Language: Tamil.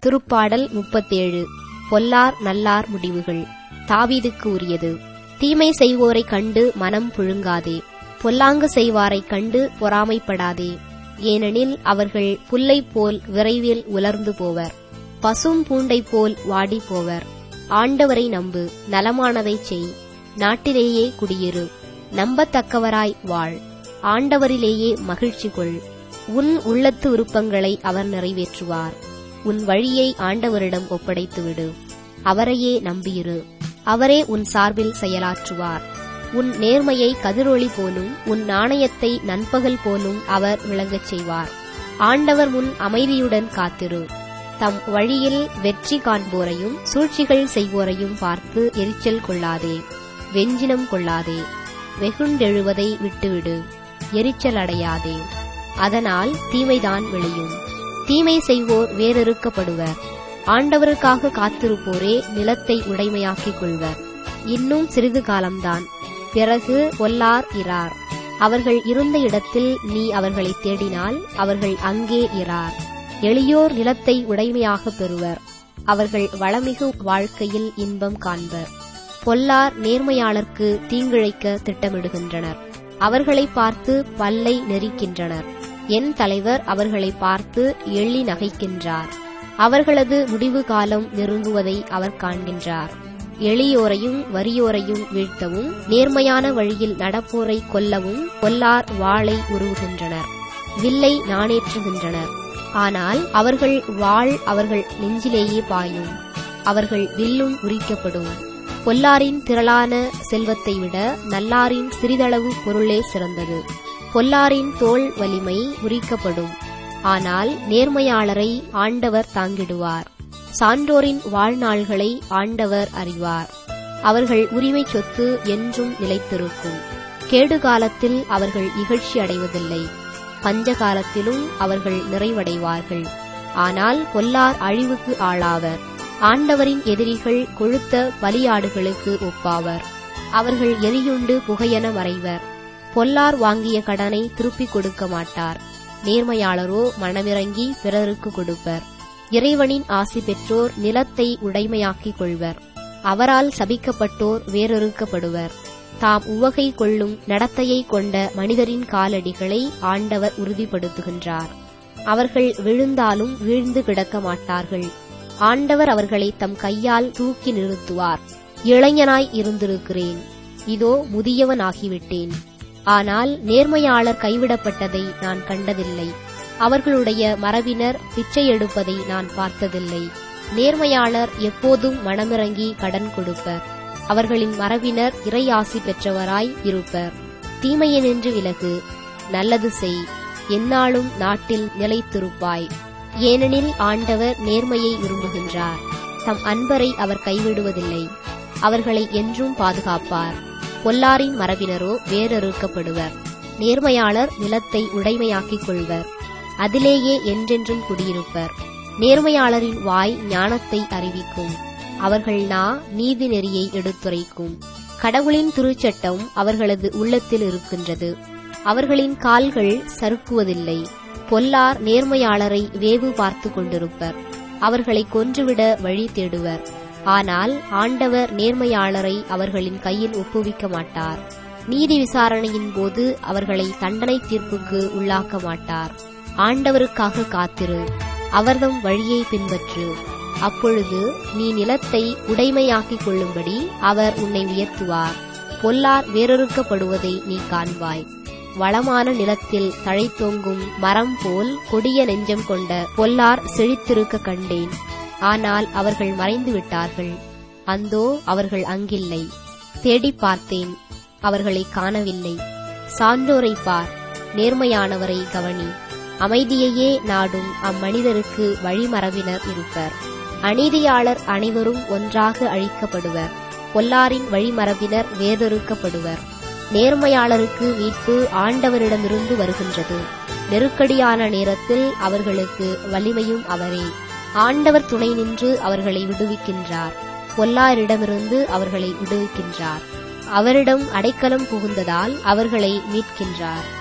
திருப்பாடல் முப்பத்தேழு பொல்லார் நல்லார் முடிவுகள் தாவீதுக்கு உரியது தீமை செய்வோரைக் கண்டு மனம் புழுங்காதே பொல்லாங்கு செய்வாரைக் கண்டு பொறாமைப்படாதே ஏனெனில் அவர்கள் புல்லைப் போல் விரைவில் உலர்ந்து போவர் பசும் பூண்டைப் போல் வாடி போவர் ஆண்டவரை நம்பு நலமானதைச் செய் நாட்டிலேயே குடியிரு நம்பத்தக்கவராய் வாழ் ஆண்டவரிலேயே மகிழ்ச்சி கொள் உன் உள்ளத்து விருப்பங்களை அவர் நிறைவேற்றுவார் உன் வழியை ஆண்டவரிடம் ஒப்படைத்துவிடு அவரையே நம்பியிரு அவரே உன் சார்பில் செயலாற்றுவார் உன் நேர்மையை கதிரொளி போலும் உன் நாணயத்தை நண்பகல் போலும் அவர் விளங்கச் செய்வார் ஆண்டவர் முன் அமைதியுடன் காத்திரு தம் வழியில் வெற்றி காண்போரையும் சூழ்ச்சிகள் செய்வோரையும் பார்த்து எரிச்சல் கொள்ளாதே வெஞ்சினம் கொள்ளாதே வெகுண்டெழுவதை விட்டுவிடு எரிச்சல் அடையாதே அதனால் தீமைதான் விளையும் தீமை செய்வோர் வேறறுக்கப்படுவர் ஆண்டவருக்காக காத்திருப்போரே நிலத்தை உடைமையாக்கிக் கொள்வர் இன்னும் சிறிது காலம்தான் பிறகு பொல்லார் இரார் அவர்கள் இருந்த இடத்தில் நீ அவர்களை தேடினால் அவர்கள் அங்கே இரார் எளியோர் நிலத்தை உடைமையாக பெறுவர் அவர்கள் வளமிகு வாழ்க்கையில் இன்பம் காண்பர் பொல்லார் நேர்மையாளர்க்கு தீங்கிழைக்க திட்டமிடுகின்றனர் அவர்களை பார்த்து பல்லை நெரிக்கின்றனர் என் தலைவர் அவர்களை பார்த்து எள்ளி நகைக்கின்றார் அவர்களது முடிவு காலம் நெருங்குவதை அவர் காண்கின்றார் எளியோரையும் வறியோரையும் வீழ்த்தவும் நேர்மையான வழியில் நடப்போரை கொல்லவும் பொல்லார் வாளை உருவுகின்றனர் வில்லை நாணேற்றுகின்றனர் ஆனால் அவர்கள் வாள் அவர்கள் நெஞ்சிலேயே பாயும் அவர்கள் வில்லும் உரிக்கப்படும் பொல்லாரின் திரளான செல்வத்தை விட நல்லாரின் சிறிதளவு பொருளே சிறந்தது பொல்லாரின் தோல் வலிமை உரிக்கப்படும் ஆனால் நேர்மையாளரை ஆண்டவர் தாங்கிடுவார் சான்றோரின் வாழ்நாள்களை ஆண்டவர் அறிவார் அவர்கள் உரிமை சொத்து என்றும் நிலைத்திருக்கும் கேடு காலத்தில் அவர்கள் இகழ்ச்சி அடைவதில்லை பஞ்ச காலத்திலும் அவர்கள் நிறைவடைவார்கள் ஆனால் பொல்லார் அழிவுக்கு ஆளாவர் ஆண்டவரின் எதிரிகள் கொழுத்த பலியாடுகளுக்கு ஒப்பாவர் அவர்கள் எரியுண்டு புகையென மறைவர் பொல்லார் வாங்கிய கடனை திருப்பிக் கொடுக்க மாட்டார் நேர்மையாளரோ மனமிறங்கி பிறருக்கு கொடுப்பர் இறைவனின் ஆசி பெற்றோர் நிலத்தை உடைமையாக்கிக் கொள்வர் அவரால் சபிக்கப்பட்டோர் வேறொருக்கப்படுவர் தாம் உவகை கொள்ளும் நடத்தையை கொண்ட மனிதரின் காலடிகளை ஆண்டவர் உறுதிப்படுத்துகின்றார் அவர்கள் விழுந்தாலும் வீழ்ந்து கிடக்க மாட்டார்கள் ஆண்டவர் அவர்களை தம் கையால் தூக்கி நிறுத்துவார் இளைஞனாய் இருந்திருக்கிறேன் இதோ முதியவன் ஆகிவிட்டேன் ஆனால் நேர்மையாளர் கைவிடப்பட்டதை நான் கண்டதில்லை அவர்களுடைய மரபினர் பிச்சை எடுப்பதை நான் பார்த்ததில்லை நேர்மையாளர் எப்போதும் மனமிறங்கி கடன் கொடுப்பர் அவர்களின் மரபினர் இறையாசி பெற்றவராய் இருப்பர் தீமையினின்று விலகு நல்லது செய் எந்நாளும் நாட்டில் நிலைத்திருப்பாய் ஏனெனில் ஆண்டவர் நேர்மையை விரும்புகின்றார் தம் அன்பரை அவர் கைவிடுவதில்லை அவர்களை என்றும் பாதுகாப்பார் பொல்லாரின் மரபினரோ வேறறுக்கப்படுவர் நேர்மையாளர் நிலத்தை உடைமையாக்கிக் கொள்வர் அதிலேயே என்றென்றும் குடியிருப்பர் நேர்மையாளரின் வாய் ஞானத்தை அறிவிக்கும் அவர்கள் நா நீதி நெறியை எடுத்துரைக்கும் கடவுளின் திருச்சட்டம் அவர்களது உள்ளத்தில் இருக்கின்றது அவர்களின் கால்கள் சறுக்குவதில்லை பொல்லார் நேர்மையாளரை வேவு பார்த்து கொண்டிருப்பர் அவர்களை கொன்றுவிட வழி தேடுவர் ஆனால் ஆண்டவர் நேர்மையாளரை அவர்களின் கையில் ஒப்புவிக்க மாட்டார் நீதி விசாரணையின் போது அவர்களை தண்டனை தீர்ப்புக்கு உள்ளாக்க மாட்டார் ஆண்டவருக்காக காத்திரு அவர்தம் வழியை பின்பற்று அப்பொழுது நீ நிலத்தை உடைமையாக்கிக் கொள்ளும்படி அவர் உன்னை உயர்த்துவார் பொல்லார் வேறொருக்கப்படுவதை நீ காண்பாய் வளமான நிலத்தில் தழைத்தோங்கும் மரம் போல் கொடிய நெஞ்சம் கொண்ட பொல்லார் செழித்திருக்க கண்டேன் ஆனால் அவர்கள் மறைந்து விட்டார்கள் அந்தோ அவர்கள் அங்கில்லை தேடிப் பார்த்தேன் அவர்களை காணவில்லை சான்றோரை பார் நேர்மையானவரை கவனி அமைதியையே நாடும் அம்மனிதருக்கு வழிமரபினர் இருப்பர் அநீதியாளர் அனைவரும் ஒன்றாக அழிக்கப்படுவர் பொல்லாரின் வழிமரபினர் வேறொருக்கப்படுவர் நேர்மையாளருக்கு மீட்பு ஆண்டவரிடமிருந்து வருகின்றது நெருக்கடியான நேரத்தில் அவர்களுக்கு வலிமையும் அவரே ஆண்டவர் துணை நின்று அவர்களை விடுவிக்கின்றார் பொல்லாரிடமிருந்து அவர்களை விடுவிக்கின்றார் அவரிடம் அடைக்கலம் புகுந்ததால் அவர்களை மீட்கின்றார்